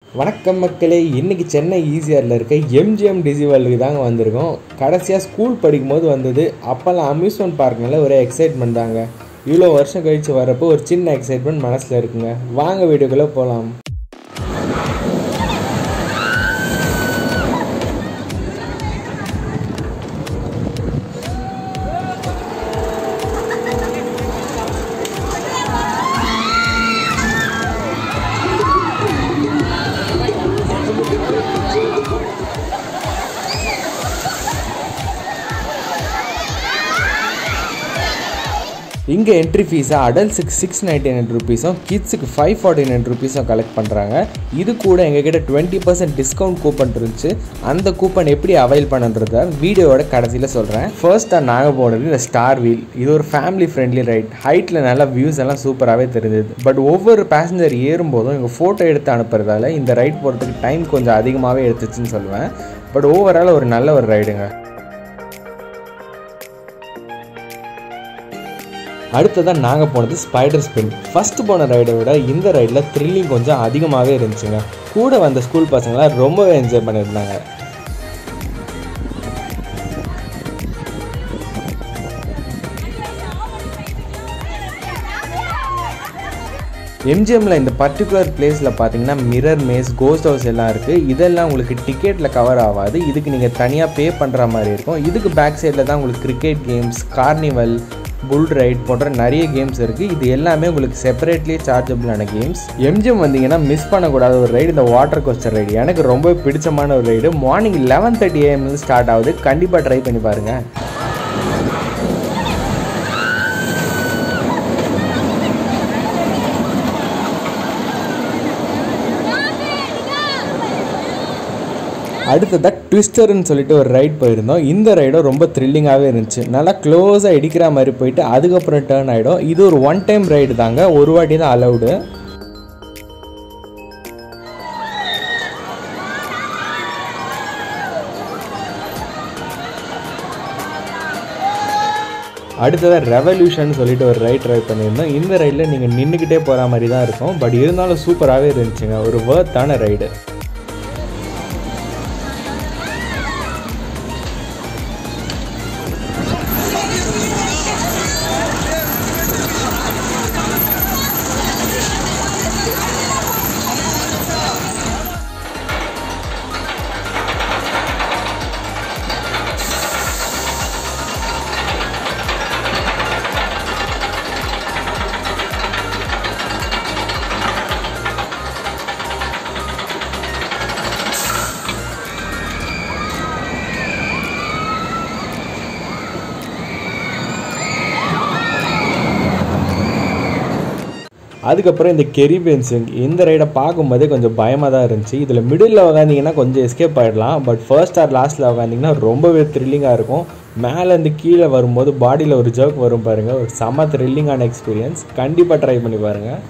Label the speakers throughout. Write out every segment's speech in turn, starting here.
Speaker 1: வணக்கம் மக்களே இன்றைக்கி சென்னை ஈசிஆரில் இருக்க எம்ஜிஎம் டிசி வேர்ல்டுக்கு தாங்க வந்திருக்கோம் கடைசியாக ஸ்கூல் படிக்கும்போது வந்தது அப்போல்லாம் அம்யூஸ்மெண்ட் பார்க்னால ஒரே எக்ஸைட்மெண்ட் தாங்க இவ்வளோ வருஷம் கழித்து வரப்போ ஒரு சின்ன எக்ஸைட்மெண்ட் மனசில் இருக்குங்க வாங்க வீடியோக்குள்ளே போகலாம் இங்கே என்ட்ரி ஃபீஸை அடல்ட்ஸுக்கு சிக்ஸ் நைன்டி நைன் ருபீஸும் கிட்ஸுக்கு ஃபைவ் ஃபார்ட்டி நைன் ருபீஸும் கலெக்ட் பண்ணுறாங்க இது கூட எங்ககிட்ட டுவெண்ட்டி பர்சன்ட் டிஸ்கவுண்ட் கூப்பன் இருந்துச்சு அந்த கூப்பன் எப்படி அவைல் பண்ணுன்றத வீடியோவோட கடைசியில் சொல்கிறேன் ஃபர்ஸ்ட்டாக நாங்கள் போனது இந்த ஸ்டார் வீல் இது ஒரு ஃபேமிலி ஃப்ரெண்ட்லி ரைட் ஹைட்டில் நல்லா வியூஸ் எல்லாம் சூப்பராகவே தெரிஞ்சது பட் ஒவ்வொரு பேசஞ்சர் ஏறும்போதும் எங்கள் ஃபோட்டோ எடுத்து அனுப்புறதால இந்த ரைட் போகிறதுக்கு டைம் கொஞ்சம் அதிகமாகவே எடுத்துச்சுன்னு சொல்லுவேன் பட் ஓவரால் ஒரு நல்ல ஒரு ரைடுங்க அடுத்ததான் நாங்கள் போனது ஸ்பைடர் ஸ்பின் ஃபஸ்ட்டு போன ரைடை விட இந்த ரைடில் த்ரில்லிங் கொஞ்சம் அதிகமாகவே இருந்துச்சுங்க கூட வந்த ஸ்கூல் பசங்களாம் ரொம்பவே என்ஜாய் பண்ணியிருந்தாங்க எம்ஜிஎம்மில் இந்த பர்டிகுலர் பிளேஸில் பார்த்தீங்கன்னா மிரர் மேஸ் கோஸ்ட் ஹவுஸ் எல்லாம் இருக்குது இதெல்லாம் உங்களுக்கு டிக்கெட்டில் கவர் ஆகாது இதுக்கு நீங்கள் தனியாக பே பண்ணுற மாதிரி இருக்கும் இதுக்கு பேக் சைடில் தான் உங்களுக்கு cricket games carnival bull ride போன்ற நிறைய கேம்ஸ் இருக்குது இது எல்லாமே உங்களுக்கு செப்பரேட்லி சார்ஜபிளான கேம்ஸ் எம்ஜிஎம் வந்தீங்கன்னா மிஸ் பண்ணக்கூடாத ஒரு ரைடு இந்த வாட்டர் கோஸ்டர் ரைடு எனக்கு ரொம்ப பிடிச்சமான ஒரு ரைடு மார்னிங் லெவன் தேர்ட்டி ஏஎம்லேருந்து ஸ்டார்ட் ஆகுது கண்டிப்பாக ட்ரை பண்ணி பாருங்கள் அடுத்ததாக ட்விஸ்டர்னு சொல்லிட்டு ஒரு ரைட் போயிருந்தோம் இந்த ரைடும் ரொம்ப த்ரில்லிங்காகவே இருந்துச்சு நல்லா க்ளோஸாக இடிக்கிற மாதிரி போயிட்டு அதுக்கப்புறம் டேர்ன் ஆகிடும் இது ஒரு ஒன் டைம் ரைடு தாங்க ஒரு வாட்டி தான் அலௌடு அடுத்ததாக ரெவல்யூஷன் சொல்லிட்டு ஒரு ரைட் ட்ரை பண்ணியிருந்தோம் இந்த ரைடில் நீங்கள் நின்றுக்கிட்டே போகிற மாதிரி தான் இருக்கும் பட் இருந்தாலும் சூப்பராகவே இருந்துச்சுங்க ஒரு வேர்த்தான ரைடு அதுக்கப்புறம் இந்த கெரிபென்சிங் இந்த ரைடை பார்க்கும்போதே கொஞ்சம் பயமாக தான் இருந்துச்சு இதில் மிடில் உக்காந்திங்கன்னா கொஞ்சம் எஸ்கேப் ஆகிடலாம் பட் ஃபர்ஸ்ட் ஆர் லாஸ்ட்டில் உக்காந்திங்கன்னா ரொம்பவே த்ரில்லிங்காக இருக்கும் மேலேருந்து கீழே வரும்போது பாடியில் ஒரு ஜர்க் வரும் பாருங்கள் ஒரு செம த்ரில்லிங்கான எக்ஸ்பீரியன்ஸ் கண்டிப்பாக ட்ரை பண்ணி பாருங்கள்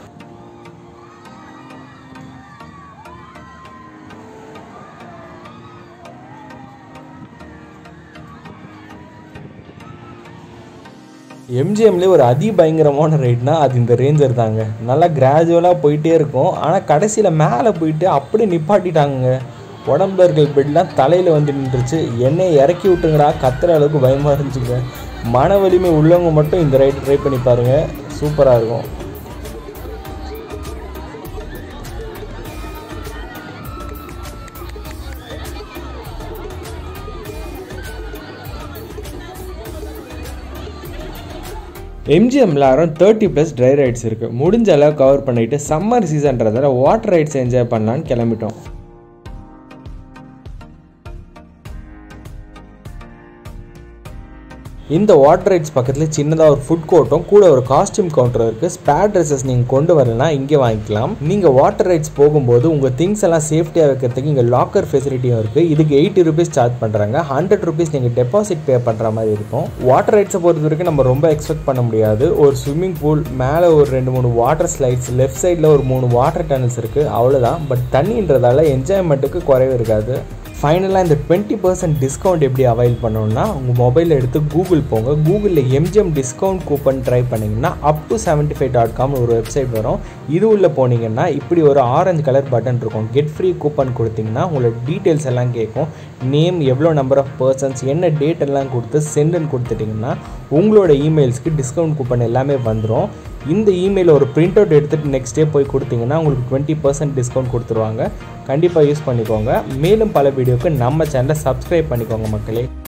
Speaker 1: எம்ஜிஎம்லேயே ஒரு அதிபயங்கரமான ரைட்னா அது இந்த ரேஞ்சர் தாங்க நல்லா கிராஜுவலாக போயிட்டே இருக்கும் ஆனால் கடைசியில் மேலே போயிட்டு அப்படியே நிப்பாட்டிட்டாங்க உடம்புல இருக்கிற பெட்லாம் தலையில் வந்து நின்றுச்சு என்னை இறக்கி விட்டுங்கடா கத்துற அளவுக்கு பயமாக இருந்துச்சுங்க மன வலிமை உள்ளவங்க மட்டும் இந்த ரைட் ட்ரை பண்ணி பாருங்கள் சூப்பராக இருக்கும் எம்ஜிஎம்ல around thirty plus dry rides இருக்குது முடிஞ்ச அளவு கவர் பண்ணிவிட்டு சம்மர் சீசன்றதால வாட்டர் ரைட்ஸ் என்ஜாய் பண்ணலான்னு கிளம்பிட்டோம் இந்த வாட்டர் ரைட்ஸ் பக்கத்தில் சின்னதாக ஒரு ஃபுட் கோர்ட்டும் கூட ஒரு காஸ்டியூம் கவுண்டர் இருக்குது ஸ்பேர் ட்ரெஸ்ஸஸ் நீங்கள் கொண்டு வரலனா இங்கே வாங்கிக்கலாம் நீங்கள் வாட்டர் ரைட்ஸ் போகும்போது உங்கள் திங்ஸ் எல்லாம் சேஃப்டியாக வைக்கிறதுக்கு இங்கே லாக்கர் ஃபெசிலிட்டியும் இருக்குது இதுக்கு எயிட்டி ருபீஸ் சார்ஜ் பண்ணுறாங்க ஹண்ட்ரட் ருபீஸ் நீங்கள் டெபாசிட் பே பண்ணுற மாதிரி இருக்கும் வாட்டர் ரைட்ஸை பொறுத்த வரைக்கும் நம்ம ரொம்ப எக்ஸ்பெக்ட் பண்ண முடியாது ஒரு ஸ்விம்மிங் பூல் மேலே ஒரு ரெண்டு மூணு வாட்டர் ஸ்லைட்ஸ் லெஃப்ட் சைடில் ஒரு மூணு வாட்டர் டனல்ஸ் இருக்குது அவ்வளோதான் பட் தண்ணின்றதால என்ஜாய்மெண்ட்டுக்கு குறைவு இருக்காது ஃபைனலாக இந்த டுவெண்ட்டி பர்சன்ட் டிஸ்கவுண்ட் எப்படி அவைல் பண்ணணும்னா உங்கள் மொபைலில் எடுத்து கூகுள் போங்க கூகுளில் எம்ஜிஎம் டிஸ்கவுண்ட் கூப்பன் ட்ரை பண்ணிங்கன்னா up to seventy five dot com ஒரு வெப்சைட் வரும் இது உள்ள போனீங்கன்னா இப்படி ஒரு ஆரஞ்சு கலர் பட்டன் இருக்கும் கெட் ஃப்ரீ கூப்பன் கொடுத்தீங்கன்னா உங்களோட டீட்டெயில்ஸ் எல்லாம் கேட்கும் நேம் எவ்வளோ நம்பர் ஆஃப் பர்சன்ஸ் என்ன டேட் எல்லாம் கொடுத்து சென்டுன்னு கொடுத்துட்டிங்கன்னா உங்களோட இமெயில்ஸ்க்கு டிஸ்கவுண்ட் கூப்பன் எல்லாமே வந்துடும் இந்த இமெயில் ஒரு பிரிண்ட் அவுட் எடுத்துகிட்டு நெக்ஸ்ட் டே போய் கொடுத்தீங்கன்னா உங்களுக்கு டுவெண்ட்டி பர்சன்ட் டிஸ்கவுண்ட் கொடுத்துருவாங்க கண்டிப்பாக யூஸ் பண்ணிக்கோங்க மேலும் பல வீடியோக்கு நம்ம சேனலை சப்ஸ்கிரைப் பண்ணிக்கோங்க மக்களே